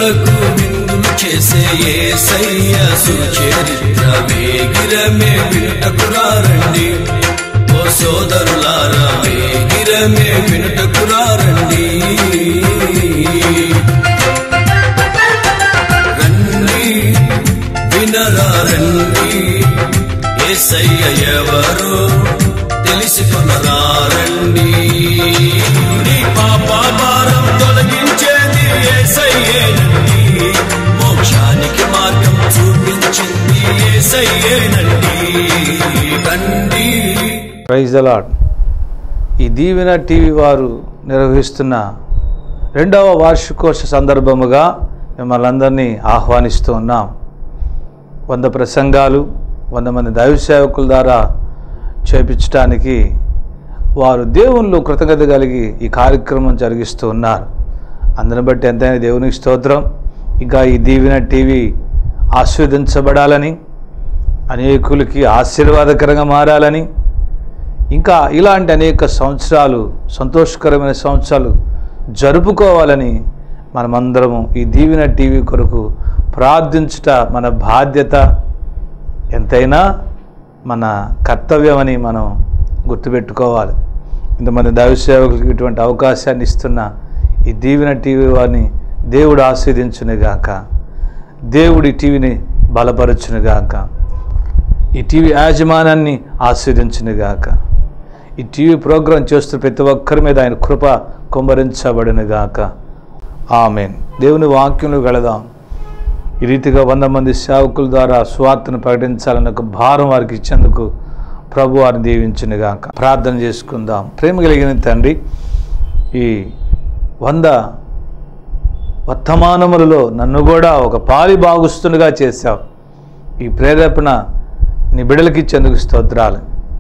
దీనులకు విందులు చేసే ఏసయ్య సుచరిత్ర వేగిరమే వినుటకురారండి ఓ సోదరులారా వేగిరమే వినుటకురారండి రండి వినరా రండి ఏసయ్య ఎవరో తెలుసుకునరా రండి నీ పాప భారం తొలగించేది ఏసయ్యేనండి మోక్షానికి మార్గం చూపించింది ఏసయ్యేనండి రండి ప్రైజ్ అలాడ్ ఈ దీవెన టీవీ వారు నిర్వహిస్తున్న రెండవ వార్షికోత్సవ సందర్భముగా మిమ్మల్ని అందరినీ ఆహ్వానిస్తూ ఉన్నాం వంద ప్రసంగాలు వంద మంది దైవ సేవకుల ద్వారా చేపించడానికి వారు దేవుళ్ళు కృతజ్ఞత కలిగి ఈ కార్యక్రమం జరిగిస్తూ ఉన్నారు అందుని బట్టి ఎంతైనా దేవునికి స్తోత్రం ఇంకా ఈ దీవెన టీవీ ఆస్వాదించబడాలని అనేకులకి ఆశీర్వాదకరంగా మారాలని ఇంకా ఇలాంటి అనేక సంవత్సరాలు సంతోషకరమైన సంవత్సరాలు జరుపుకోవాలని మనమందరము ఈ దీవెన టీవీ కొరకు ప్రార్థించుట మన బాధ్యత ఎంతైనా మన కర్తవ్యమని మనం గుర్తుపెట్టుకోవాలి ఇంతమంది దైవ సేవకులకు ఇటువంటి అవకాశాన్ని ఇస్తున్న ఈ దీవెన టీవీ వారిని దేవుడు ఆస్వాదించునుగాక దేవుడి టీవీని బలపరచునుగాక ఈ టీవీ యాజమానాన్ని ఆస్వాదించునుగాక ఈ టీవీ ప్రోగ్రాం చేస్తున్న ప్రతి ఒక్కరి మీద ఆయన కృప కుమ్మరించబడునుగాక ఆమెన్ దేవుని వాక్యంలో వెళదాం ఈ రీతిగా వంద మంది సేవకుల ద్వారా స్వార్థను ప్రకటించాలన్న ఒక భారం వారికి ఇచ్చేందుకు ప్రభు వారిని దీవించునుగాక ప్రార్థన చేసుకుందాం ప్రేమ కలిగిన తండ్రి ఈ వంద వర్తమానములలో నన్ను కూడా ఒక పాలి బాగుస్తుండగా చేశావు ఈ ప్రేరేపణ నీ బిడలకి ఇచ్చేందుకు స్తోత్రాలు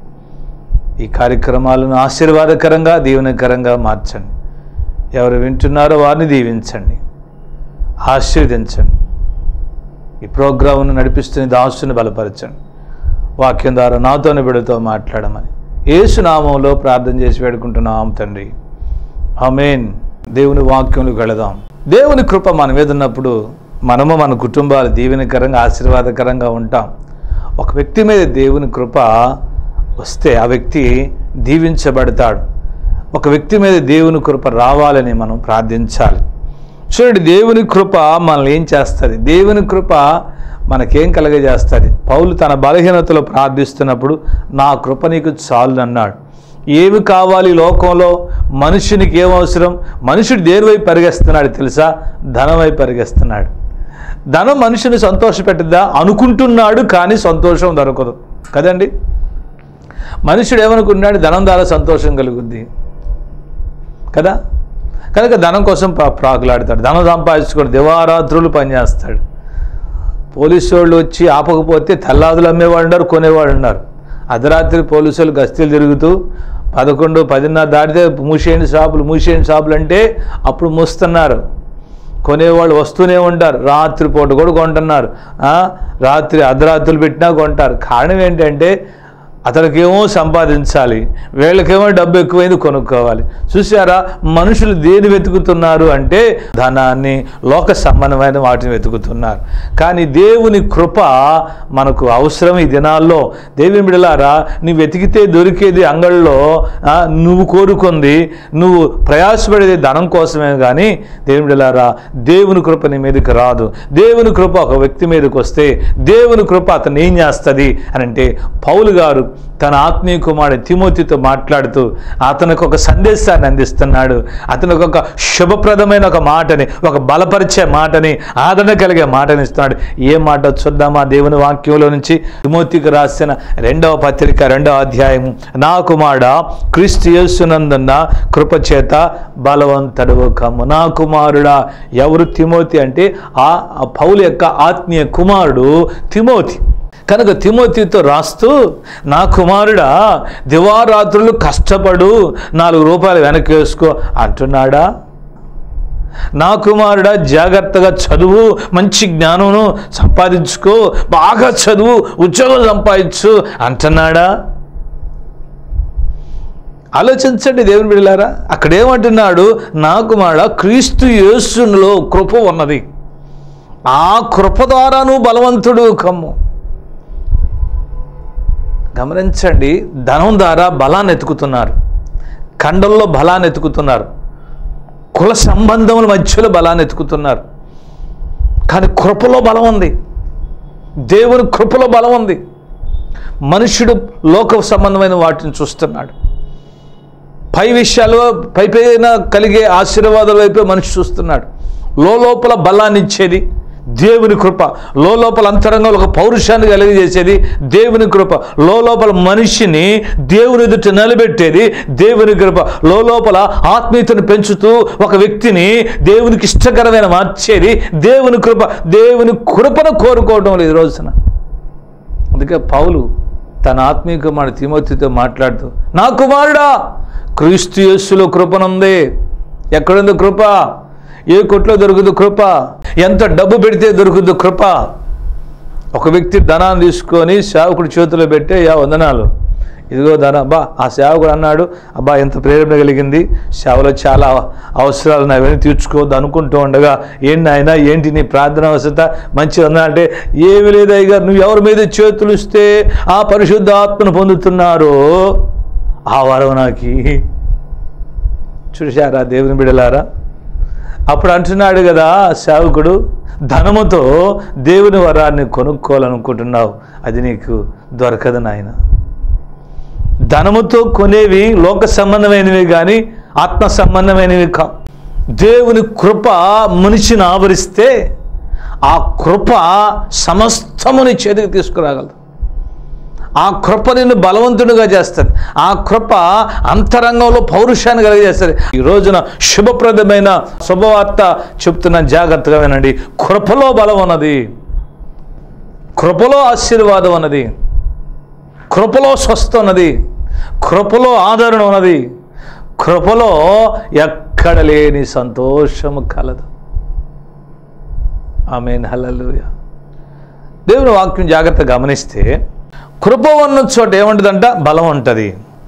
ఈ కార్యక్రమాలను ఆశీర్వాదకరంగా దీవెనకరంగా మార్చండి ఎవరు వింటున్నారో వారిని దీవించండి ఆశీర్వదించండి ఈ ప్రోగ్రాంను నడిపిస్తున్న దాసుని బలపరచండి వాక్యం ద్వారా నాతోని బిడతో మాట్లాడమని ఏసునామంలో ప్రార్థన చేసి వేడుకుంటున్నాం తండ్రి ఆమెన్ దేవుని వాక్యంలోకి వెళదాం దేవుని కృప మన మీద ఉన్నప్పుడు మనము మన కుటుంబాలు దీవెనకరంగా ఆశీర్వాదకరంగా ఉంటాం ఒక వ్యక్తి మీద దేవుని కృప వస్తే ఆ వ్యక్తి దీవించబడతాడు ఒక వ్యక్తి మీద దేవుని కృప రావాలని మనం ప్రార్థించాలి చూడండి దేవుని కృప మనల్ని ఏం చేస్తుంది దేవుని కృప మనకేం కలగజేస్తుంది పౌలు తన బలహీనతలో ప్రార్థిస్తున్నప్పుడు నా కృప నీకు చాలు అన్నాడు ఏమి కావాలి ఈ లోకంలో మనుషునికి ఏం అవసరం మనుషుడు దేని వైపు పరిగెస్తున్నాడు తెలుసా ధనం వైపు పరిగెస్తున్నాడు ధనం మనుషుని సంతోషపెట్టదా అనుకుంటున్నాడు కానీ సంతోషం దొరకదు కదండి మనుషుడు ఏమనుకున్నాడు ధనం ద్వారా సంతోషం కలుగుద్ది కదా కనుక ధనం కోసం ప్రా- ప్రాకులాడతాడు ధనం సంపాదించుకోడు దివారాత్రులు పనిచేస్తాడు పోలీసు వాళ్ళు వచ్చి ఆపకపోతే తెల్లాదులు అమ్మేవాడు ఉన్నారు కొనేవాడు ఉన్నారు అర్ధరాత్రి పోలీసు వాళ్ళు గస్తీలు తిరుగుతూ పదకొండు పదిన్నర దాటితే మూసేయండి షాపులు మూసేయండి షాపులు అంటే అప్పుడు మూస్తున్నారు కొనేవాళ్ళు వస్తూనే ఉంటారు రాత్రిపూట కూడా కొంటున్నారు ఆ, రాత్రి అర్ధరాత్రులు పెట్టినా కొంటారు కారణం ఏంటంటే అతనికేమో సంపాదించాలి వీళ్ళకేమో డబ్బు ఎక్కువైంది కొనుక్కోవాలి చూసారా మనుషులు దేని వెతుకుతున్నారు అంటే ధనాన్ని లోక సంబంధమైన వాటిని వెతుకుతున్నారు కానీ దేవుని కృప మనకు అవసరం ఈ దినాల్లో దేవుని బిడలారా నువ్వు వెతికితే దొరికేది అంగళ్ళలో ఆ, నువ్వు కోరుకుంది నువ్వు ప్రయాసపడేది ధనం కోసమే కానీ దేవుని బిడలారా దేవుని కృప నీ మీదకి రాదు దేవుని కృప ఒక వ్యక్తి మీదకి వస్తే దేవుని కృప అతను ఏం చేస్తుంది అని అంటే పౌలు గారు తన ఆత్మీయ కుమారుడు తిమోతితో మాట్లాడుతూ అతనికి ఒక సందేశాన్ని అందిస్తున్నాడు అతనికి ఒక శుభప్రదమైన ఒక మాటని ఒక బలపరిచే మాటని ఆదరణ కలిగే మాటని ఇస్తున్నాడు ఏ మాట చూద్దామా దేవుని వాక్యంలో నుంచి తిమోతికి రాసిన రెండవ పత్రిక రెండవ అధ్యాయం నా కుమారుడ క్రీస్తు యేసునందున్న కృపచేత బలవంతుడు కమ్ము నా కుమారుడా ఎవరు తిమోతి అంటే ఆ ఆ పౌలు యొక్క ఆత్మీయ కుమారుడు తిమోతి కనుక తిమోతితో రాస్తూ నా కుమారుడా దివారాత్రులు కష్టపడు నాలుగు రూపాయలు వెనక్కి వేసుకో అంటున్నాడా నా కుమారుడా జాగ్రత్తగా చదువు మంచి జ్ఞానమును సంపాదించుకో బాగా చదువు ఉద్యోగం సంపాదించు అంటున్నాడా ఆలోచించండి దేవుని బిడ్డలారా అక్కడ ఏమంటున్నాడు నా కుమారుడా క్రీస్తు యేసులో కృప ఉన్నది ఆ కృప ద్వారా నువ్వు బలవంతుడు కమ్ము గమనించండి ధనం ద్వారా బలాన్ని ఎతుకుతున్నారు కండల్లో బలాన్ని ఎతుకుతున్నారు కుల సంబంధముల మధ్యలో బలాన్ని ఎతుకుతున్నారు కానీ కృపలో బలం ఉంది దేవుని కృపలో బలం ఉంది మనుషుడు లోక సంబంధమైన వాటిని చూస్తున్నాడు పై విషయాలు పై పైన కలిగే ఆశీర్వాదాల వైపే మనిషి చూస్తున్నాడు లోపల బలాన్ని ఇచ్చేది దేవుని కృప లోపల అంతరంగంలో ఒక పౌరుషాన్ని కలిగజేసేది దేవుని కృప లోపల మనిషిని దేవుని ఎదుట నిలబెట్టేది దేవుని కృప లోపల ఆత్మీయతను పెంచుతూ ఒక వ్యక్తిని దేవునికి ఇష్టకరమైన మార్చేది దేవుని కృప దేవుని కృపను కోరుకోవడం లేదు ఈ రోజున అందుకే పౌలు తన ఆత్మీయ కుమారుడు తిమోతితో మాట్లాడుతూ నా కుమారుడా క్రీస్తు యేస్సులో కృపనుంది ఎక్కడుంది కృప ఏ కొట్లో దొరుకుతుంది కృప ఎంత డబ్బు పెడితే దొరుకుతుంది కృప ఒక వ్యక్తి ధనాన్ని తీసుకొని సేవకుడి చేతిలో పెట్టే యా వందనాలు ఇదిగో ధన అబ్బా ఆ సేవకుడు అన్నాడు అబ్బా ఎంత ప్రేరణ కలిగింది సేవలో చాలా అవసరాలు అవన్నీ తీర్చుకోవద్దు అనుకుంటూ ఉండగా ఏంటి ఆయన ఏంటి నీ ప్రార్థన అవసరత మంచిది అన్నా అంటే ఏమి లేదు అయ్యగా నువ్వు ఎవరి మీద చేతులు ఇస్తే ఆ పరిశుద్ధ ఆత్మను పొందుతున్నారో ఆ వరం నాకి చూశారా దేవుని బిడలారా అప్పుడు అంటున్నాడు కదా సేవకుడు ధనముతో దేవుని వరాన్ని కొనుక్కోవాలనుకుంటున్నావు అది నీకు దొరకదు నాయన ధనముతో కొనేవి లోక సంబంధమైనవి కానీ ఆత్మ సంబంధమైనవి కా దేవుని కృప మనిషిని ఆవరిస్తే ఆ కృప సమస్తముని చేతికి తీసుకురాగలదు ఆ కృప నిన్ను బలవంతుడిగా చేస్తుంది ఆ కృప అంతరంగంలో పౌరుషాన్ని కలిగజేస్తుంది ఈ రోజున శుభప్రదమైన శుభవార్త చెప్తున్న జాగ్రత్తగా వినండి కృపలో బలం ఉన్నది కృపలో ఆశీర్వాదం ఉన్నది కృపలో స్వస్థ ఉన్నది కృపలో ఆదరణ ఉన్నది కృపలో ఎక్కడ లేని సంతోషము కలదు ఆమె హల్లెలూయ దేవుని వాక్యం జాగ్రత్త గమనిస్తే కృప ఉన్న చోట ఏముంటుందంట బలం ఉంటుంది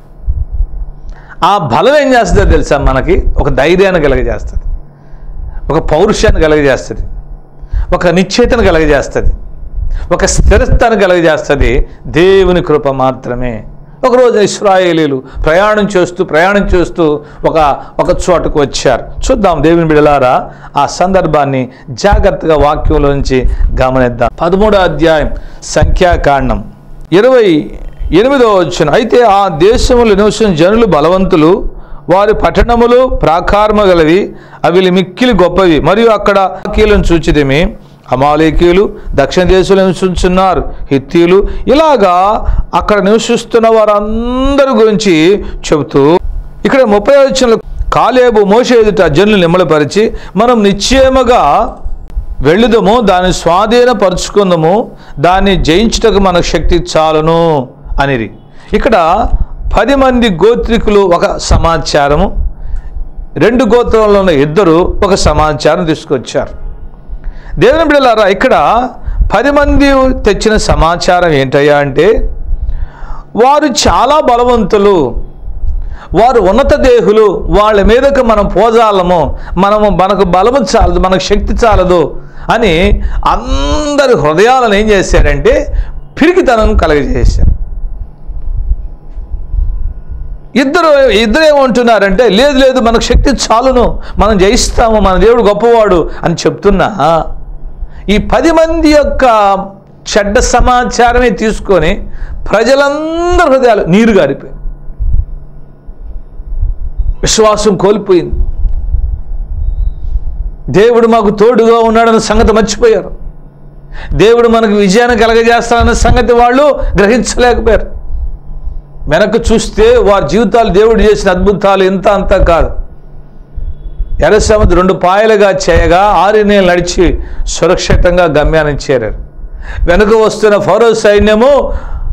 ఆ బలం ఏం చేస్తుందో తెలుసా మనకి ఒక ధైర్యాన్ని కలగజేస్తుంది ఒక పౌరుషాన్ని కలగజేస్తుంది ఒక నిశ్చయితను కలగజేస్తుంది ఒక స్థిరత్వాన్ని కలగజేస్తుంది దేవుని కృప మాత్రమే ఒకరోజు ఇస్రాయేలీలు ప్రయాణం చేస్తూ ప్రయాణం చేస్తూ ఒక ఒక చోటకు వచ్చారు చూద్దాం దేవుని బిడలారా ఆ సందర్భాన్ని జాగ్రత్తగా వాక్యంలో నుంచి గమనిద్దాం పదమూడో అధ్యాయం సంఖ్యాకాండం ఇరవై ఎనిమిదో వచ్చిన అయితే ఆ దేశములు నివసించిన జనులు బలవంతులు వారి పట్టణములు ప్రాకారము గలవి అవి మిక్కిలి గొప్పవి మరియు అక్కడ కీలను చూచిదేమి అమాలేకీయులు దక్షిణ దేశంలో నివసించున్నారు హిత్తీలు ఇలాగా అక్కడ నివసిస్తున్న వారందరి గురించి చెబుతూ ఇక్కడ ముప్పై వచ్చిన కాలేబు మోస ఎదుట జనులు నిమ్మలపరిచి మనం నిశ్చయముగా వెళ్ళుదము దాన్ని స్వాధీనపరుచుకుందము దాన్ని జయించుటకు మనకు శక్తి చాలును అనిరి ఇక్కడ పది మంది గోత్రికులు ఒక సమాచారము రెండు గోత్రంలో ఉన్న ఇద్దరు ఒక సమాచారం తీసుకొచ్చారు దేవుని బిడ్డలారా ఇక్కడ పది మంది తెచ్చిన సమాచారం ఏంటయ్యా అంటే వారు చాలా బలవంతులు వారు ఉన్నత దేహులు వాళ్ళ మీదకు మనం పోజాలము మనము మనకు బలము చాలదు మనకు శక్తి చాలదు అని అందరి హృదయాలను ఏం చేశారంటే పిరికితనం కలగజేశారు ఇద్దరు ఇద్దరు ఏమంటున్నారంటే లేదు లేదు మనకు శక్తి చాలును మనం జయిస్తాము మన దేవుడు గొప్పవాడు అని చెప్తున్నా ఈ పది మంది యొక్క చెడ్డ సమాచారమే తీసుకొని ప్రజలందరి హృదయాలు నీరు గారిపోయి విశ్వాసం కోల్పోయింది దేవుడు మాకు తోడుగా ఉన్నాడన్న సంగతి మర్చిపోయారు దేవుడు మనకు విజయాన్ని కలగజేస్తాడన్న సంగతి వాళ్ళు గ్రహించలేకపోయారు వెనక్కి చూస్తే వారి జీవితాలు దేవుడు చేసిన అద్భుతాలు ఇంత అంత కాదు ఎర్ర సముద్రం రెండు పాయలుగా చేయగా ఆరు నెలలు నడిచి సురక్షితంగా గమ్యాన్ని చేరారు వెనుక వస్తున్న ఫరో సైన్యము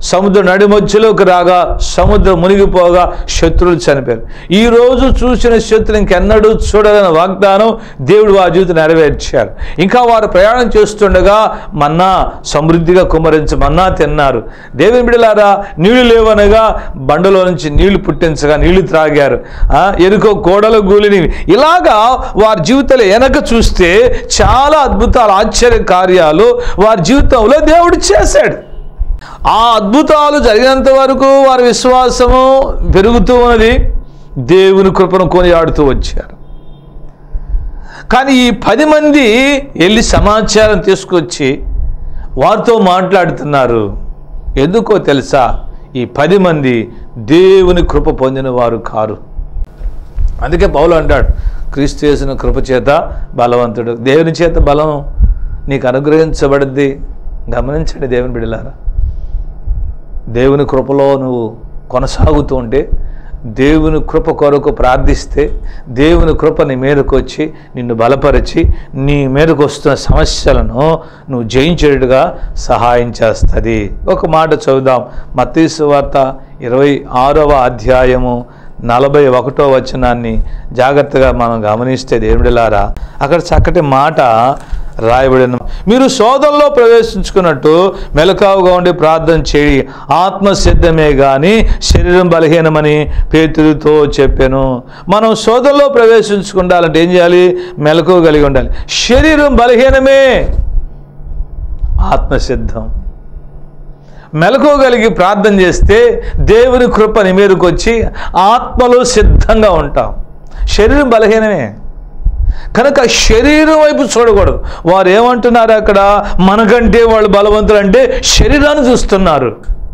సముద్ర నడి మధ్యలోకి రాగా సముద్రం మునిగిపోగా శత్రువులు చనిపోయారు ఈ రోజు చూసిన శత్రులు ఇంకెన్నడూ చూడదని వాగ్దానం దేవుడు వారి జీవితం నెరవేర్చారు ఇంకా వారు ప్రయాణం చేస్తుండగా మన్నా సమృద్ధిగా కుమ్మరించి మన్నా తిన్నారు దేవుని బిడలారా నీళ్లు లేవనగా బండలో నుంచి నీళ్లు పుట్టించగా నీళ్లు త్రాగారు ఆ, ఎరుకో కోడల గూలిని ఇలాగా వారి జీవితంలో వెనక చూస్తే చాలా అద్భుతాలు ఆశ్చర్య కార్యాలు వారి జీవితంలో దేవుడు చేశాడు ఆ అద్భుతాలు జరిగినంత వరకు వారి విశ్వాసము పెరుగుతూ ఉన్నది దేవుని కృపను కొనియాడుతూ వచ్చారు కానీ ఈ పది మంది వెళ్ళి సమాచారం తీసుకొచ్చి వారితో మాట్లాడుతున్నారు ఎందుకో తెలుసా ఈ పది మంది దేవుని కృప పొందిన వారు కారు అందుకే పౌలు అంటాడు క్రీస్తు చేసిన కృప చేత బలవంతుడు దేవుని చేత బలం నీకు అనుగ్రహించబడింది గమనించండి దేవుని బిడలారా దేవుని కృపలో నువ్వు కొనసాగుతూ ఉంటే దేవుని కృప కొరకు ప్రార్థిస్తే దేవుని కృప నీ మీదకు వచ్చి నిన్ను బలపరిచి నీ మీదకు వస్తున్న సమస్యలను నువ్వు జయించేట్టుగా సహాయం చేస్తుంది ఒక మాట చదువుదాం మత్తీసు వార్త ఇరవై ఆరవ అధ్యాయము నలభై ఒకటో వచనాన్ని జాగ్రత్తగా మనం గమనిస్తే దేవుడిలారా అక్కడ చక్కటి మాట రాయబడిన మీరు శోధనలో ప్రవేశించుకున్నట్టు మెలకావుగా ఉండి ప్రార్థన చేయి ఆత్మ సిద్ధమే కానీ శరీరం బలహీనమని పేతుడితో చెప్పాను మనం శోధనలో ప్రవేశించుకుండాలంటే ఏం చేయాలి మెలకువ కలిగి ఉండాలి శరీరం బలహీనమే ఆత్మ సిద్ధం మెలకువగలిగి ప్రార్థన చేస్తే దేవుని కృప నీ మీదకి వచ్చి ఆత్మలో సిద్ధంగా ఉంటాం శరీరం బలహీనమే కనుక శరీరం వైపు చూడకూడదు వారు ఏమంటున్నారు అక్కడ మనకంటే వాళ్ళు బలవంతులు అంటే శరీరాన్ని చూస్తున్నారు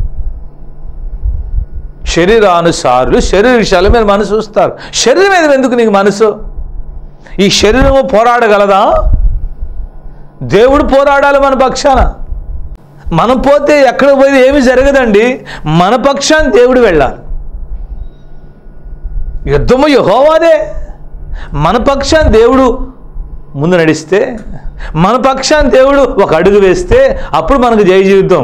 శరీరానుసారులు శరీర విషయాల మీద మనసు చూస్తారు శరీరం మీద ఎందుకు నీకు మనసు ఈ శరీరము పోరాడగలదా దేవుడు పోరాడాలి మన పక్షాన మనం పోతే ఎక్కడ పోయి ఏమి జరగదండి మన పక్షాన్ని దేవుడు వెళ్ళాలి యుద్ధము యహోవాదే మన పక్షాన్ని దేవుడు ముందు నడిస్తే మన పక్షాన్ని దేవుడు ఒక అడుగు వేస్తే అప్పుడు మనకు జయ జీవితం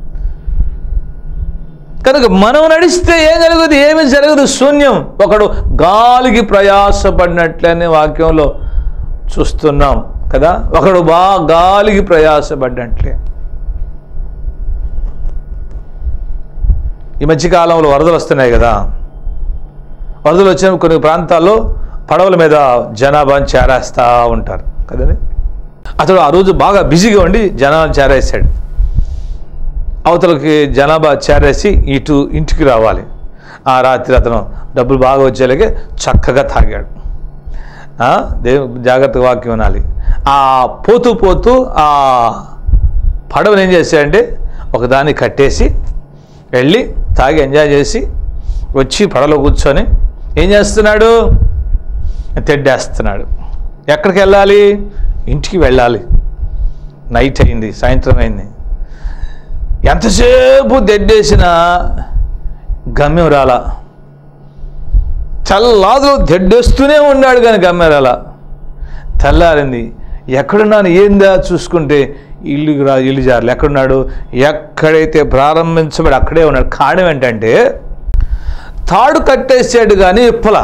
కనుక మనం నడిస్తే ఏం జరగదు ఏమి జరగదు శూన్యం ఒకడు గాలికి ప్రయాసపడినట్లనే వాక్యంలో చూస్తున్నాం కదా ఒకడు బా గాలికి ప్రయాసపడినట్లే ఈ మధ్యకాలంలో వరదలు వస్తున్నాయి కదా వరదలు వచ్చిన కొన్ని ప్రాంతాల్లో పడవల మీద జనాభాని చేరేస్తూ ఉంటారు కదండి అతడు ఆ రోజు బాగా బిజీగా ఉండి జనాభా చేరేసాడు అవతలకి జనాభా చేరేసి ఇటు ఇంటికి రావాలి ఆ రాత్రి అతను డబ్బులు బాగా వచ్చేలాగే చక్కగా తాగాడు ఆ, దేవు జాగ్రత్తగా వాక్యం వినాలి ఆ పోతూ పోతూ ఆ పడవని ఏం చేశాడంటే ఒకదాన్ని కట్టేసి వెళ్ళి తాగి ఎంజాయ్ చేసి వచ్చి పడవలో కూర్చొని ఏం చేస్తున్నాడు తెడ్డేస్తున్నాడు ఎక్కడికి వెళ్ళాలి ఇంటికి వెళ్ళాలి నైట్ అయింది సాయంత్రం అయింది ఎంతసేపు తెడ్డేసినా గమ్యం రాలా చల్లాదులో తెడ్డేస్తూనే ఉన్నాడు కానీ గమ్యం రాలా తెల్లారింది ఎక్కడున్నాను ఏందా చూసుకుంటే ఇల్లు రా ఇల్లు జారులు ఎక్కడున్నాడు ఎక్కడైతే ప్రారంభించబడి అక్కడే ఉన్నాడు కారణం ఏంటంటే తాడు కట్టేసాడు కానీ ఇప్పలా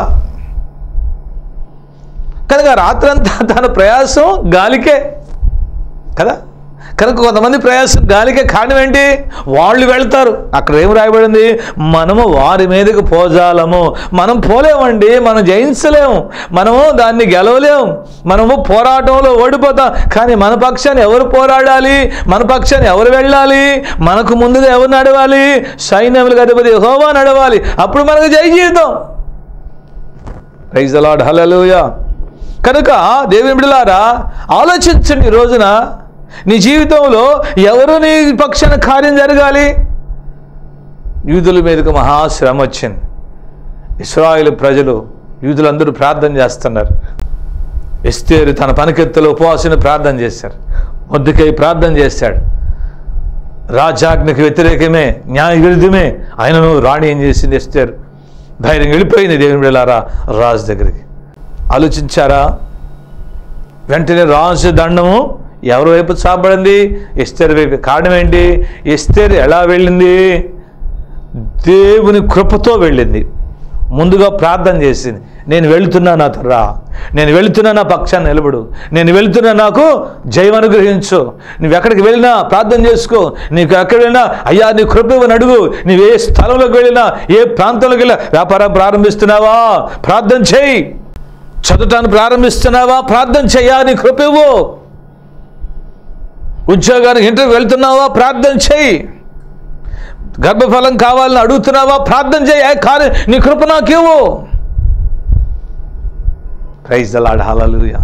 కనుక రాత్రంతా తన ప్రయాసం గాలికే కదా కనుక కొంతమంది ప్రయాసం గాలికే కారణం ఏంటి వాళ్ళు వెళ్తారు అక్కడ ఏం రాయబడింది మనము వారి మీదకి పోజాలము మనం పోలేమండి మనం జయించలేము మనము దాన్ని గెలవలేము మనము పోరాటంలో ఓడిపోతాం కానీ మన పక్షాన్ని ఎవరు పోరాడాలి మన పక్షాన్ని ఎవరు వెళ్ళాలి మనకు ముందుగా ఎవరు నడవాలి సైన్యములకు అధిపతి హోవా నడవాలి అప్పుడు మనకు జై జీవితం ప్రైజ్ అలాడ్ హలలుయా కనుక దేవుని బిడలారా ఆలోచించండి ఈ రోజున నీ జీవితంలో ఎవరు నీ పక్షాన కార్యం జరగాలి యూదుల మీదకు మహాశ్రమ వచ్చింది ఇస్రాయిల్ ప్రజలు యూదులందరూ ప్రార్థన చేస్తున్నారు ఎస్తేరు తన పనికెత్తులో ఉపవాసిన ప్రార్థన చేశారు మొద్దుకై ప్రార్థన చేశాడు రాజాజ్ఞకి వ్యతిరేకమే న్యాయ విరుద్ధమే ఆయనను రాణి ఏం చేసింది ఎస్తేరు ధైర్యం వెళ్ళిపోయింది దేవుని బిళ్ళారా రాజు దగ్గరికి ఆలోచించారా వెంటనే రాజు దండము ఎవరి వైపు చాపబడింది ఎస్తేరు వైపు కారణం ఏంటి ఎస్తేరు ఎలా వెళ్ళింది దేవుని కృపతో వెళ్ళింది ముందుగా ప్రార్థన చేసింది నేను వెళుతున్నా నాతో రా నేను వెళుతున్నా నా పక్షాన్ని నిలబడు నేను వెళుతున్నా నాకు జయం అనుగ్రహించు నువ్వు ఎక్కడికి వెళ్ళినా ప్రార్థన చేసుకో నీకు ఎక్కడ వెళ్ళినా అయ్యా నీ కృప ఇవ్వని అడుగు నువ్వు ఏ స్థలంలోకి వెళ్ళినా ఏ ప్రాంతంలోకి వెళ్ళినా వ్యాపారం ప్రారంభిస్తున్నావా ప్రార్థన చేయి చదవటాన్ని ప్రారంభిస్తున్నావా ప్రార్థన చెయ్యా నీ కృప ఇవ్వు ఉద్యోగానికి ఇంటర్వ్యూ వెళ్తున్నావా ప్రార్థన చేయి గర్భఫలం కావాలని అడుగుతున్నావా ప్రార్థన చేయి ఏ కానీ నీ కృప నాకు ఇవ్వు ప్రైజ్ దలాడ్ హల్లెలూయా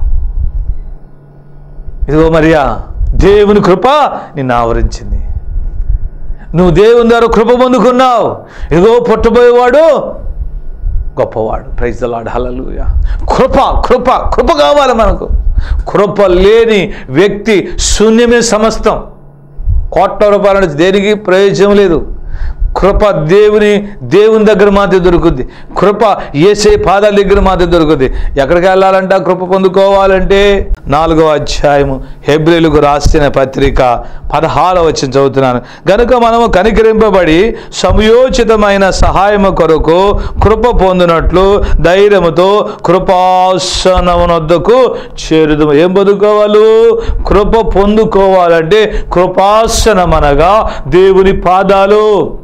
ఇదిగో మరియా దేవుని కృప నిన్ను ఆవరించింది నువ్వు దేవుని ద్వారా కృప పొందుకున్నావు ఇదిగో పుట్టబోయేవాడు గొప్పవాడు ప్రైజ్ దలాడ్ హల్లెలూయా కృప కృప కృప కావాలి మనకు కృప లేని వ్యక్తి శూన్యమే సమస్తం కోట్ల రూపాయల నుంచి దేనికి ప్రయోజనం లేదు కృప దేవుని దేవుని దగ్గర మాత్రం దొరుకుద్ది కృప ఏసే పాదాల దగ్గర మాత్రం దొరుకుద్ది ఎక్కడికి వెళ్ళాలంటే ఆ కృప పొందుకోవాలంటే నాలుగో అధ్యాయము హెబ్రిలకు రాసిన పత్రిక పదహారవ వచ్చి చదువుతున్నాను గనుక మనము కనికరింపబడి సమయోచితమైన సహాయము కొరకు కృప పొందినట్లు ధైర్యముతో కృపాసనమునొద్దకు చేరుదు ఏం పొందుకోవాలి కృప పొందుకోవాలంటే కృపాసనం అనగా దేవుని పాదాలు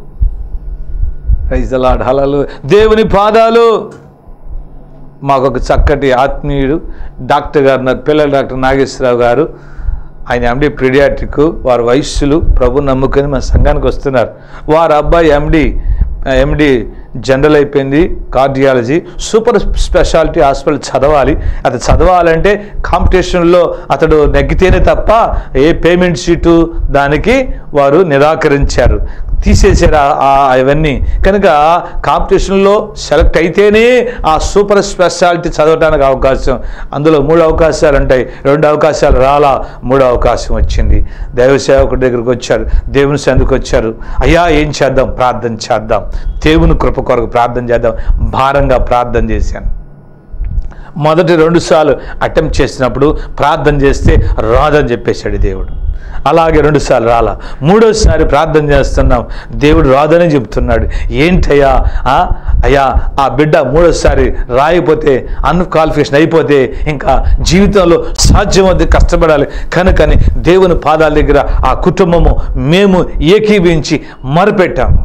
ప్రైజ్ లాడ్ హలలు దేవుని పాదాలు మాకు ఒక చక్కటి ఆత్మీయుడు డాక్టర్ గారు ఉన్నారు పిల్లల డాక్టర్ నాగేశ్వరరావు గారు ఆయన ఎండి ప్రిడియాట్రిక్ వారి వయస్సులు ప్రభు నమ్ముకొని మన సంఘానికి వస్తున్నారు వారి అబ్బాయి ఎండి ఎండి జనరల్ అయిపోయింది కార్డియాలజీ సూపర్ స్పెషాలిటీ హాస్పిటల్ చదవాలి అది చదవాలంటే కాంపిటీషన్లో అతడు నెగ్గితేనే తప్ప ఏ పేమెంట్ షీటు దానికి వారు నిరాకరించారు తీసేశారు ఆ- ఆ అవన్నీ కనుక కాంపిటీషన్లో సెలెక్ట్ అయితేనే ఆ సూపర్ స్పెషాలిటీ చదవడానికి అవకాశం అందులో మూడు అవకాశాలు ఉంటాయి రెండు అవకాశాలు రాలా మూడో అవకాశం వచ్చింది దైవ సేవకుడి దగ్గరికి వచ్చారు దేవుని సందుకు వచ్చారు అయ్యా ఏం చేద్దాం ప్రార్థన చేద్దాం దేవుని కృప కొరకు ప్రార్థన చేద్దాం భారంగా ప్రార్థన చేశాను మొదటి రెండు సార్లు అటెంప్ట్ చేసినప్పుడు ప్రార్థన చేస్తే రాదని చెప్పేశాడు దేవుడు అలాగే రెండుసార్లు రాలా మూడోసారి ప్రార్థన చేస్తున్నాం దేవుడు రాదని చెప్తున్నాడు ఏంటయ్యా ఆ? అయ్యా ఆ బిడ్డ మూడోసారి రాయిపోతే అన్క్వాలిఫికేషన్ అయిపోతే ఇంకా జీవితంలో సాధ్యమవుతుంది కష్టపడాలి కనుకని దేవుని పాదాల దగ్గర ఆ కుటుంబము మేము ఏకీభించి మరపెట్టాము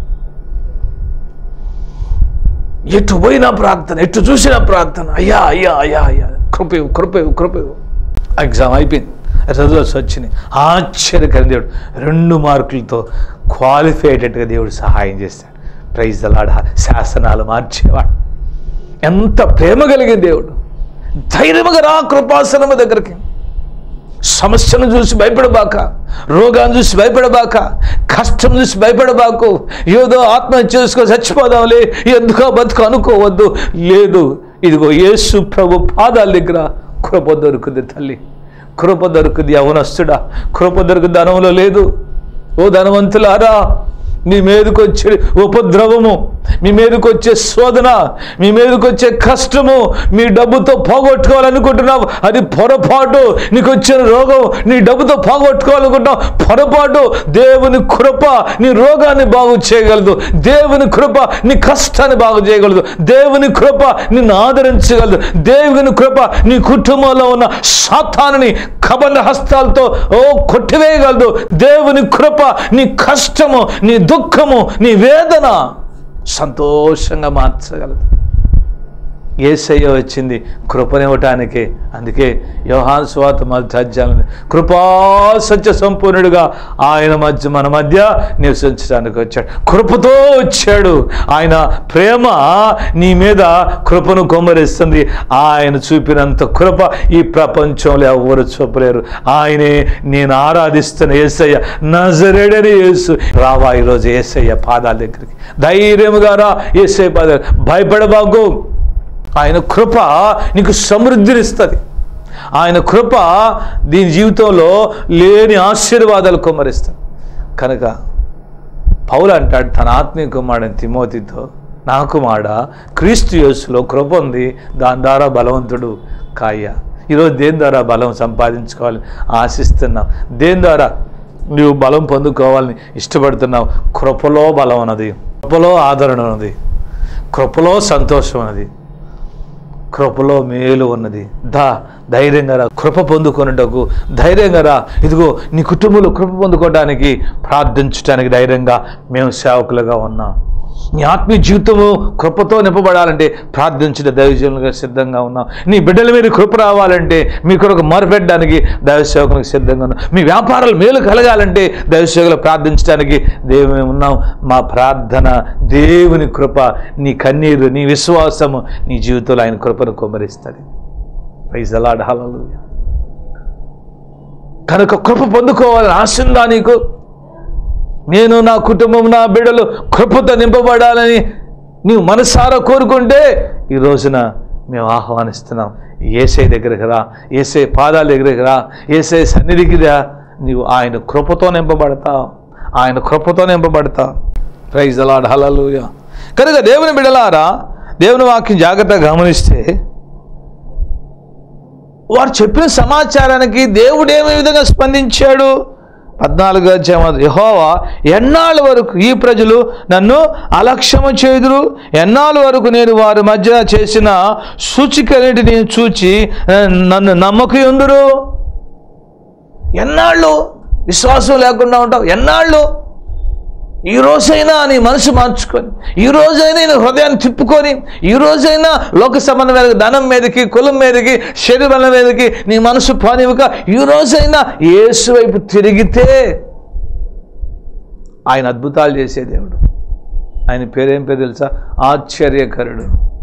ఎటు పోయినా ప్రార్థన ఎటు చూసినా ప్రార్థన అయ్యా అయ్యా అయ్యా అయ్యా కృపయు కృపయు కృపయు ఎగ్జామ్ అయిపోయింది రిజల్ట్స్ వచ్చినాయి ఆశ్చర్యకరం దేవుడు రెండు మార్కులతో క్వాలిఫై అయ్యేటట్టుగా దేవుడు సహాయం చేస్తాడు ప్రైజ్ దలాడ శాసనాలు మార్చేవాడు ఎంత ప్రేమ కలిగిన దేవుడు ధైర్యముగా రా కృపాసనము దగ్గరికి సమస్యను చూసి భయపడబాక రోగాన్ని చూసి భయపడబాక కష్టం చూసి భయపడబాకు ఏదో ఆత్మహత్య చేసుకో చచ్చిపోదాంలే ఎందుకో బతుకు అనుకోవద్దు లేదు ఇదిగో యేసు ప్రభు పాదాల దగ్గర కృప దొరుకుతుంది తల్లి కృప దొరుకుతుంది యవనస్తుడా కృప దొరుకుతుంది ధనంలో లేదు ఓ ధనవంతులారా మీ మీదకి వచ్చే ఉపద్రవము మీ మీదకి వచ్చే శోధన మీ మీదకి వచ్చే కష్టము మీ డబ్బుతో పోగొట్టుకోవాలనుకుంటున్నావు అది పొరపాటు నీకు వచ్చిన రోగం నీ డబ్బుతో పోగొట్టుకోవాలనుకుంటున్నావు పొరపాటు దేవుని కృప నీ రోగాన్ని బాగు చేయగలదు దేవుని కృప నీ కష్టాన్ని బాగు చేయగలదు దేవుని కృప నిన్ను ఆదరించగలదు దేవుని కృప నీ కుటుంబంలో ఉన్న సాతానుని కబంధ హస్తాలతో ఓ కొట్టివేయగలదు దేవుని కృప నీ కష్టము నీ దుఃఖము నీ వేదన సంతోషంగా మార్చగలదు ఏసయ్య వచ్చింది కృపనివ్వటానికి అందుకే యోహాన్ స్వాత మధ్యాహ్నం కృపా సత్య సంపూర్ణుడుగా ఆయన మధ్య మన మధ్య నివసించడానికి వచ్చాడు కృపతో వచ్చాడు ఆయన ప్రేమ నీ మీద కృపను కొమ్మరిస్తుంది ఆయన చూపినంత కృప ఈ ప్రపంచంలో ఎవరు చూపలేరు ఆయనే నేను ఆరాధిస్తున్న ఏసయ్య నజరేడని యేసు రావా ఈరోజు ఏసయ్య పాదాల దగ్గరికి ధైర్యముగా రా ఏసయ్య పాదాలు భయపడబాకు ఆయన కృప నీకు సమృద్ధినిస్తుంది ఆయన కృప దీని జీవితంలో లేని ఆశీర్వాదాలు కుమ్మరిస్తుంది కనుక పౌలు అంటాడు తన ఆత్మీయ కుమారుడు తిమోతితో నా కుమార క్రీస్తు యేసులో కృప ఉంది దాని ద్వారా బలవంతుడు కాయ ఈరోజు దేని ద్వారా బలం సంపాదించుకోవాలని ఆశిస్తున్నావు దేని ద్వారా నువ్వు బలం పొందుకోవాలని ఇష్టపడుతున్నావు కృపలో బలం అన్నది కృపలో ఆదరణ ఉన్నది కృపలో సంతోషం ఉన్నది కృపలో మేలు ఉన్నది దా ధైర్యంగా రా కృప పొందుకొనుటకు ధైర్యంగా రా ఇదిగో నీ కుటుంబంలో కృప పొందుకోవడానికి ప్రార్థించడానికి ధైర్యంగా మేము సేవకులుగా ఉన్నాం నీ ఆత్మీయ జీవితము కృపతో నింపబడాలంటే ప్రార్థించిన దైవజనులుగా సిద్ధంగా ఉన్నాం నీ బిడ్డల మీద కృప రావాలంటే మీ కొరకు మొరపెట్టడానికి దైవ సేవకులకు సిద్ధంగా ఉన్నాం మీ వ్యాపారాలు మేలు కలగాలంటే దైవ సేవకులు ప్రార్థించడానికి దేవుని ఉన్నాం మా ప్రార్థన దేవుని కృప నీ కన్నీరు నీ విశ్వాసము నీ జీవితంలో ఆయన కృపను కుమ్మరిస్తుంది ప్రైజ్ అలాడ్ హల్లెలూయా కనుక కృప పొందుకోవాలని ఆశ ఉందా నీకు నేను నా కుటుంబం నా బిడ్డలు కృపతో నింపబడాలని నీవు మనసారా కోరుకుంటే ఈ రోజున మేము ఆహ్వానిస్తున్నాం ఏసై దగ్గరికి రా ఏసై పాదాల దగ్గరికి రా ఏసై సన్నిధికి రా నీవు ఆయన కృపతో నింపబడతావు ఆయన కృపతో నింపబడతావు ప్రైజ్ అలాడ్ హల్లెలూయా కనుక దేవుని బిడలారా దేవుని వాక్యం జాగ్రత్తగా గమనిస్తే వారు చెప్పిన సమాచారానికి దేవుడు ఏమి విధంగా స్పందించాడు పద్నాలుగు అధ్యాయం యహోవా ఎన్నాళ్ళ వరకు ఈ ప్రజలు నన్ను అలక్ష్యము చేదురు ఎన్నాళ్ళ వరకు నేను వారి మధ్య చేసిన సూచికన్నిటిని చూచి నన్ను నమ్మకు ఎందురు ఎన్నాళ్ళు విశ్వాసం లేకుండా ఉంటావు ఎన్నాళ్ళు ఈ రోజైనా నీ మనసు మార్చుకొని ఈ రోజైనా నీ హృదయాన్ని తిప్పుకొని ఈ రోజైనా లోక సంబంధం మీదకి ధనం మీదకి కులం మీదకి శరీరం మీదకి నీ మనసు పానివ్వక ఈ రోజైనా యేసు వైపు తిరిగితే ఆయన అద్భుతాలు చేసే దేవుడు ఆయన పేరేం పేరు తెలుసా ఆశ్చర్యకరుడు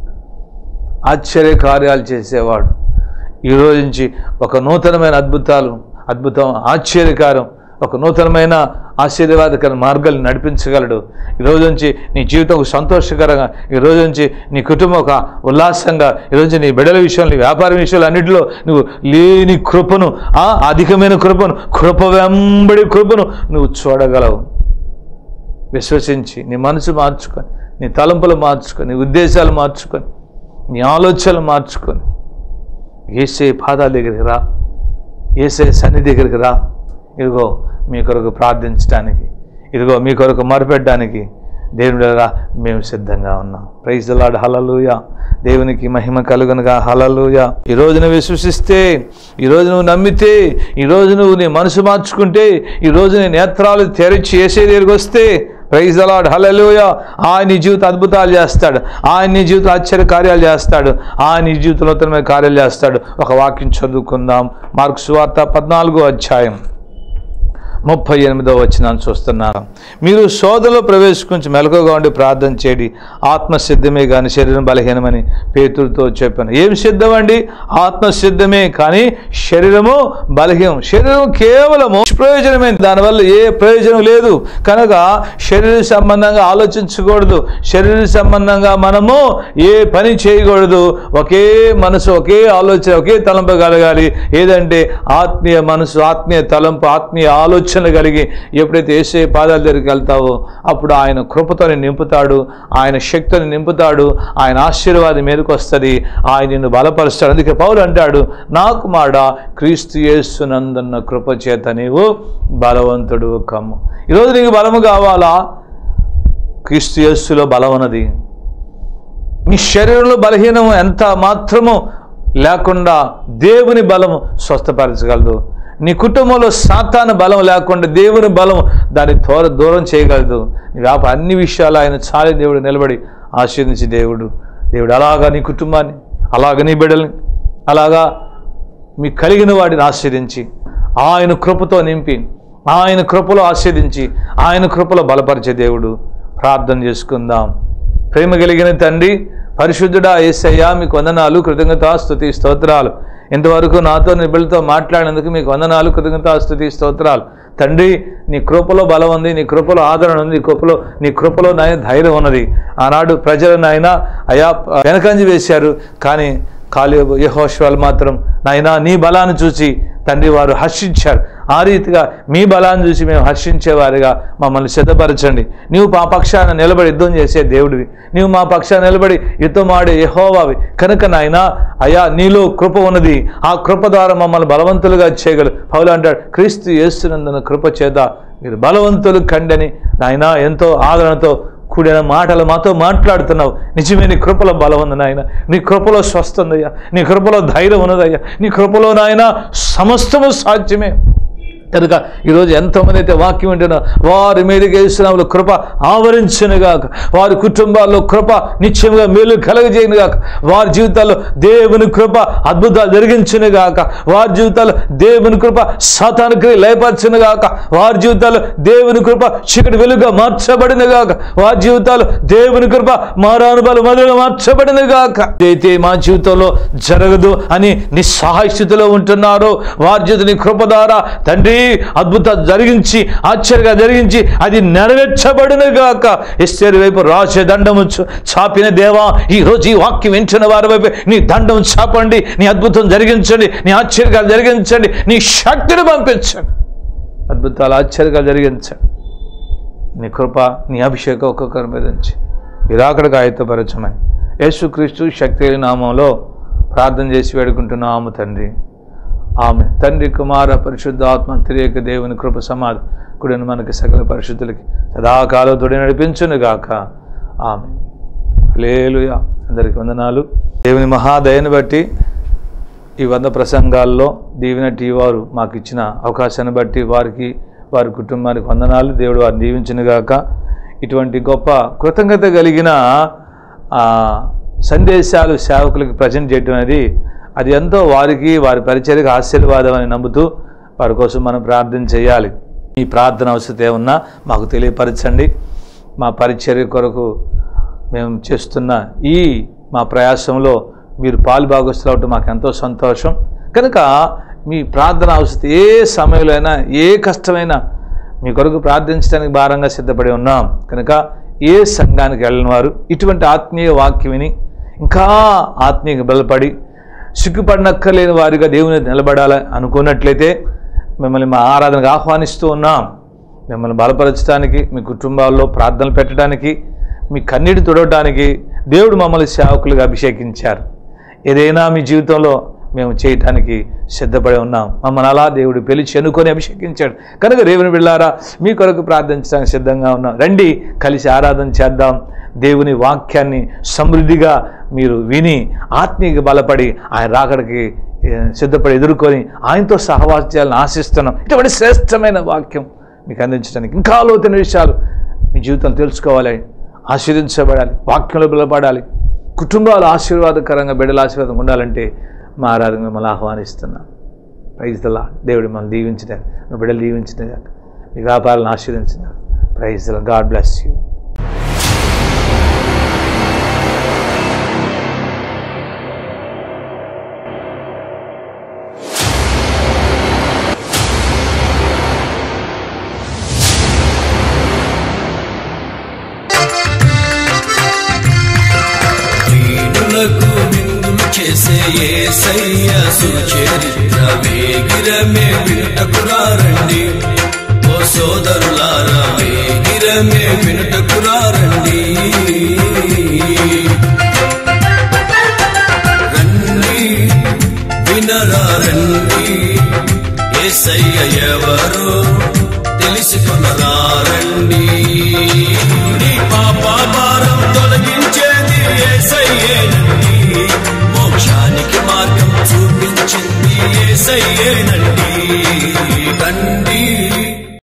ఆశ్చర్య కార్యాలు చేసేవాడు ఈ రోజు నుంచి ఒక నూతనమైన అద్భుతాలు అద్భుతం ఆశ్చర్యకారం ఒక నూతనమైన ఆశీర్వాదకర మార్గాలు నడిపించగలడు ఈ రోజు నుంచి నీ జీవితం ఒక సంతోషకరంగా ఈ రోజు నుంచి నీ కుటుంబం ఒక ఉల్లాసంగా ఈ రోజు నీ బిడ్డల విషయంలో నీ వ్యాపార విషయంలో అన్నింటిలో నువ్వు లేని కృపను ఆ అధికమైన కృపను కృప వెంబడి కృపను నువ్వు చూడగలవు విశ్వసించి నీ మనసు మార్చుకొని నీ తలంపులు మార్చుకొని నీ ఉద్దేశాలు మార్చుకొని నీ ఆలోచనలు మార్చుకొని ఏసే పాదాల దగ్గరికి రా ఏసే సన్నిధి దగ్గరికి రా ఇదిగో మీ కొరకు ప్రార్థించడానికి ఇదిగో మీ కొరకు మరపెట్టడానికి దేవుని రా మేము సిద్ధంగా ఉన్నాం ప్రైజ్ లాడ్ హలలుయ దేవునికి మహిమ కలుగునుగా హలలుయ ఈ రోజు నువ్వు విశ్వసిస్తే ఈ రోజు నువ్వు నమ్మితే ఈ రోజు నువ్వు నీ మనసు మార్చుకుంటే ఈ రోజు నీ నేత్రాలు తెరిచి వేసే దగ్గరికి వస్తే ప్రైజ్ అలాడ్ హలలుయ ఆయన నీ జీవిత అద్భుతాలు చేస్తాడు ఆయన నీ జీవితం ఆశ్చర్య కార్యాలు చేస్తాడు ఆయన నీ జీవితంలో ఉత్తమమైన కార్యాలు చేస్తాడు ఒక వాక్యం చదువుకుందాం మార్క్స్ వార్త పద్నాలుగో అధ్యాయం ముప్పై ఎనిమిదో వచ్చినాన్ని చూస్తున్నాను మీరు శోధనలో ప్రవేశించి మెలకుగా ఉండి ప్రార్థన చేయండి ఆత్మ సిద్ధమే కానీ శరీరం బలహీనమని పేతుడితో చెప్పాను ఏం సిద్ధం అండి ఆత్మ సిద్ధమే కానీ శరీరము బలహీనం శరీరం కేవలము ప్రయోజనమైంది దానివల్ల ఏ ప్రయోజనం లేదు కనుక శరీర సంబంధంగా ఆలోచించకూడదు శరీర సంబంధంగా మనము ఏ పని చేయకూడదు ఒకే మనసు ఒకే ఆలోచన ఒకే తలంపు కలగాలి ఏదంటే ఆత్మీయ మనసు ఆత్మీయ తలంపు ఆత్మీయ ఆలోచన కలిగి ఎప్పుడైతే ఏసే పాదాల దగ్గరికి వెళ్తావో అప్పుడు ఆయన కృపతోని నింపుతాడు ఆయన శక్తిని నింపుతాడు ఆయన ఆశీర్వాదం మీదకి వస్తుంది ఆయన నిన్ను బలపరుస్తాడు అందుకే పౌలు అంటాడు నాకు మాట క్రీస్తు యేసునందున్న కృప చేత నీవు బలవంతుడు కమ్ము ఈరోజు నీకు బలము కావాలా క్రీస్తు యేస్సులో బలం ఉన్నది నీ శరీరంలో బలహీనం ఎంత మాత్రము లేకుండా దేవుని బలము స్వస్థపరచగలదు నీ కుటుంబంలో సాతాన బలం లేకుండా దేవుని బలం దాన్ని దూర దూరం చేయగలదు నీ వ్యాప అన్ని విషయాలు ఆయన చాలి దేవుడు నిలబడి ఆశీర్దించి దేవుడు దేవుడు అలాగా నీ కుటుంబాన్ని అలాగ నీ బిడ్డల్ని అలాగా మీ కలిగిన వాడిని ఆశీర్దించి ఆయన కృపతో నింపి ఆయన కృపలో ఆశీర్దించి ఆయన కృపలో బలపరిచే దేవుడు ప్రార్థన చేసుకుందాం ప్రేమ కలిగిన తండ్రి పరిశుద్ధుడా ఏసయ్యా మీకు వందనాలు కృతజ్ఞతా స్తుతి స్తోత్రాలు ఇంతవరకు నాతో నీ బిడ్డలతో మాట్లాడినందుకు మీకు వందనాలు కృతజ్ఞతా స్తుతి స్తోత్రాలు తండ్రి నీ కృపలో బలం ఉంది నీ కృపలో ఆదరణ ఉంది నీ కృపలో నీ కృపలో నాయన ధైర్యం ఉన్నది ఆనాడు ప్రజలు నాయన అయా వెనకంజి వేశారు కానీ కాళీ యహోశ్వాలు మాత్రం నాయనా నీ బలాన్ని చూసి తండ్రి వారు హర్షించారు ఆ రీతిగా మీ బలాన్ని చూసి మేము హర్షించేవారుగా మమ్మల్ని సిద్ధపరచండి నీవు మా పక్షాన నిలబడి యుద్ధం చేసే దేవుడివి నీవు మా పక్షాన నిలబడి యుద్ధం ఆడే యహోవావి కనుక నాయన అయా నీలో కృప ఉన్నది ఆ కృప ద్వారా మమ్మల్ని బలవంతులుగా చేయగలరు పౌలు అంటాడు క్రీస్తు చేస్తున్నందున కృప చేత మీరు బలవంతులు కండని నాయన ఎంతో ఆదరణతో కూడిన మాటలు మాతో మాట్లాడుతున్నావు నిజమే నీ కృపలో బలం ఉంది నాయన నీ కృపలో స్వస్థ ఉందయ్యా నీ కృపలో ధైర్యం ఉన్నదయ్యా నీ కృపలో నాయన సమస్తము సాధ్యమే కనుక ఈరోజు ఎంతోమంది అయితే వాక్యం వింటున్నా వారి మీదకి వేస్తున్నాములు కృప ఆవరించునుగాక వారి కుటుంబాల్లో కృప నిత్యంగా మేలు కలగజేయనుగాక వారి జీవితాల్లో దేవుని కృప అద్భుతాలు జరిగించునుగాక వారి జీవితాల్లో దేవుని కృప సాతానికి లయపరచునుగాక వారి జీవితాల్లో దేవుని కృప చీకటి వెలుగుగా మార్చబడినగాక వారి జీవితాల్లో దేవుని కృప మారానుభాలు మొదలుగా మార్చబడినగాక అయితే మా జీవితంలో జరగదు అని నిస్సహాయ స్థితిలో ఉంటున్నారు వారి జీవితం నీ కృప ద్వారా తండ్రి అద్భుతం జరిగించి ఆశ్చర్యంగా జరిగించి అది నెరవేర్చబడినగాక ఇస్తేరు వైపు రాసే దండము చ- చాపిన దేవా ఈ రోజు ఈ వాక్యం వింటున్న వారి వైపు నీ దండం చాపండి నీ అద్భుతం జరిగించండి నీ ఆశ్చర్యాలు జరిగించండి నీ శక్తిని పంపించండి అద్భుతాలు ఆశ్చర్యాలు జరిగించండి నీ కృప నీ అభిషేకం ఒక్కొక్కరి మీద ఉంచి విరాకడకు ఆయత్తపరచమని యేసుక్రీస్తు శక్తి నామంలో ప్రార్థన చేసి వేడుకుంటున్నాము తండ్రి ఆమె తండ్రి కుమార పరిశుద్ధ ఆత్మ తిరేక దేవుని కృప సమాధి కుడిని మనకి సకల పరిశుద్ధులకి సదాకాలం తోడి నడిపించును గాక ఆమె లేలుయా అందరికి వందనాలు దేవుని మహాదయని బట్టి ఈ వంద ప్రసంగాల్లో దీవెన టీ వారు మాకు ఇచ్చిన అవకాశాన్ని బట్టి వారికి వారి కుటుంబానికి వందనాలు దేవుడు వారిని దీవించినగాక ఇటువంటి గొప్ప కృతజ్ఞత కలిగిన ఆ, సందేశాలు సేవకులకు ప్రజెంట్ చేయడం అనేది అది ఎంతో వారికి వారి పరిచర్యకు ఆశీర్వాదం అని నమ్ముతూ వారి కోసం మనం ప్రార్థన చేయాలి మీ ప్రార్థన అవసరం ఏమన్నా మాకు తెలియపరచండి మా పరిచర్య కొరకు మేము చేస్తున్న ఈ మా ప్రయాసంలో మీరు పాలు భాగస్తులు మాకు ఎంతో సంతోషం కనుక మీ ప్రార్థన అవసరం ఏ సమయంలో అయినా ఏ కష్టమైనా మీ కొరకు ప్రార్థించడానికి భారంగా సిద్ధపడి ఉన్నాం కనుక ఏ సంఘానికి వెళ్ళిన వారు ఇటువంటి ఆత్మీయ వాక్యం విని ఇంకా ఆత్మీయ బలపడి సిగ్గుపడనక్కర్లేని వారిగా దేవుని నిలబడాలని అనుకున్నట్లయితే మిమ్మల్ని మా ఆరాధనకు ఆహ్వానిస్తూ ఉన్నాం మిమ్మల్ని బలపరచడానికి మీ కుటుంబాల్లో ప్రార్థనలు పెట్టడానికి మీ కన్నీటి తుడవడానికి దేవుడు మమ్మల్ని సేవకులుగా అభిషేకించారు ఏదైనా మీ జీవితంలో మేము చేయటానికి సిద్ధపడి ఉన్నాం మమ్మల్ని అలా దేవుడు పిలిచి ఎన్నుకొని అభిషేకించాడు కనుక దేవుని బిళ్ళారా మీ కొరకు ప్రార్థించడానికి సిద్ధంగా ఉన్నాం రండి కలిసి ఆరాధన చేద్దాం దేవుని వాక్యాన్ని సమృద్ధిగా మీరు విని ఆత్మీయ బలపడి ఆయన రాకడికి ఏ, సిద్ధపడి ఎదుర్కొని ఆయనతో సహవాసం చేయాలని ఆశిస్తున్నాం ఇటువంటి శ్రేష్టమైన వాక్యం మీకు అందించడానికి ఇంకా లోతైన విషయాలు మీ జీవితం తెలుసుకోవాలి ఆశీర్దించబడాలి వాక్యంలో బలపడాలి కుటుంబాలు ఆశీర్వాదకరంగా బిడ్డల ఆశీర్వాదం ఉండాలంటే మా ఆరాధన మిమ్మల్ని ఆహ్వానిస్తున్నాం ప్రైజ్ దలా దేవుడు మిమ్మల్ని దీవించిన మీ బిడ్డలు దీవించిన మీ వ్యాపారాలను ఆశీర్దించిన ప్రైజ్ దలా గాడ్ బ్లెస్ యూ వీణులకు విందులు చేసే ఏసయ్య సుచరిత్ర వేగిరమే వినుటకురారండి ఓ సోదరులారా వేగిరమే వినుటకురారండి